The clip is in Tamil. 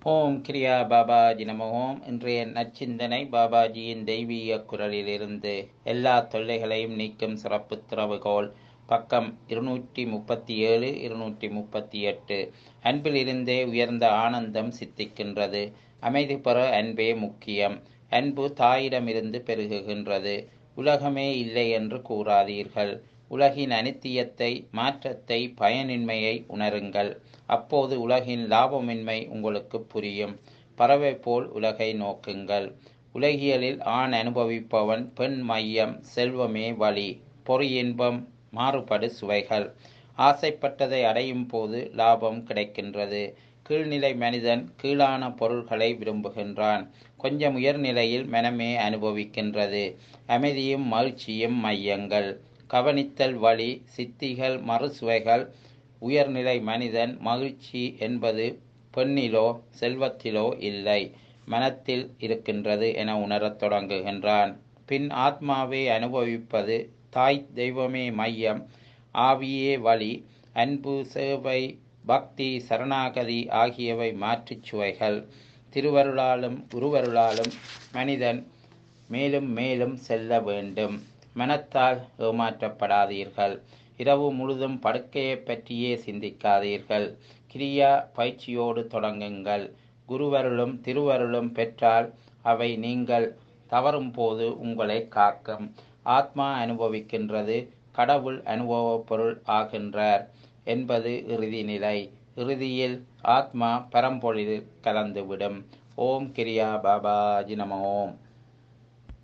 ஓம் கிரியா பாபாஜி நம ஓம் இன்றைய நற்சிந்தனை பாபாஜியின் தெய்வீக குரலிலிருந்து எல்லா தொல்லைகளையும் நீக்கும் சிறப்பு திறவுகோல் பக்கம் இருநூற்றி முப்பத்தி ஏழு இருநூற்றி முப்பத்தி எட்டு அன்பிலிருந்தே உயர்ந்த ஆனந்தம் சித்திக்கின்றது அமைதி பெற அன்பே முக்கியம் அன்பு தாயிடமிருந்து பெருகுகின்றது உலகமே இல்லை என்று கூறாதீர்கள் உலகின் அனித்தியத்தை மாற்றத்தை பயனின்மையை உணருங்கள் அப்போது உலகின் லாபமின்மை உங்களுக்கு புரியும் பறவை போல் உலகை நோக்குங்கள் உலகியலில் ஆண் அனுபவிப்பவன் பெண் மையம் செல்வமே வழி பொறி இன்பம் மாறுபடு சுவைகள் ஆசைப்பட்டதை அடையும் போது லாபம் கிடைக்கின்றது கீழ்நிலை மனிதன் கீழான பொருள்களை விரும்புகின்றான் கொஞ்சம் உயர்நிலையில் மனமே அனுபவிக்கின்றது அமைதியும் மகிழ்ச்சியும் மையங்கள் கவனித்தல் வழி சித்திகள் மறுசுவைகள் உயர்நிலை மனிதன் மகிழ்ச்சி என்பது பெண்ணிலோ செல்வத்திலோ இல்லை மனத்தில் இருக்கின்றது என உணரத் தொடங்குகின்றான் பின் ஆத்மாவை அனுபவிப்பது தாய் தெய்வமே மையம் ஆவியே வழி அன்பு சேவை பக்தி சரணாகதி ஆகியவை மாற்றுச் சுவைகள் திருவருளாலும் குருவருளாலும் மனிதன் மேலும் மேலும் செல்ல வேண்டும் மனத்தால் ஏமாற்றப்படாதீர்கள் இரவு முழுதும் படுக்கையை பற்றியே சிந்திக்காதீர்கள் கிரியா பயிற்சியோடு தொடங்குங்கள் குருவருளும் திருவருளும் பெற்றால் அவை நீங்கள் தவறும் போது உங்களை காக்கும் ஆத்மா அனுபவிக்கின்றது கடவுள் அனுபவ பொருள் ஆகின்றார் என்பது இறுதி நிலை இறுதியில் ஆத்மா பரம்பொழில் கலந்துவிடும் ஓம் கிரியா பாபாஜி நம ஓம்